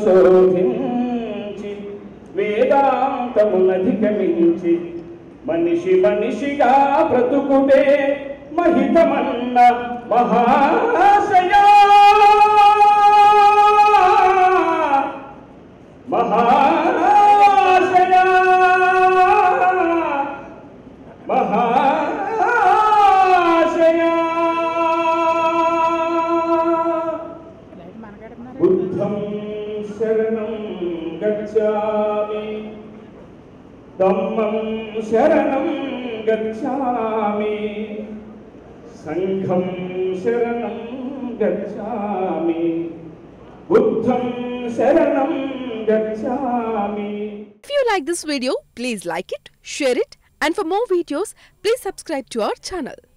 శోధించి వేదాంతమునధిగమించి మనిషి మనిషిగా బ్రతుకుటే మహితమన్న మహాశయా మహాశయా మహాశయా బుద్ధం శరణం గచ్చామి దమ్మం శరణం గచ్చామి సంఘం శరణం గచ్చామి బుద్ధం శరణం గచ్చామి If you like this video, please like it, share it, and for more videos, please subscribe to our channel.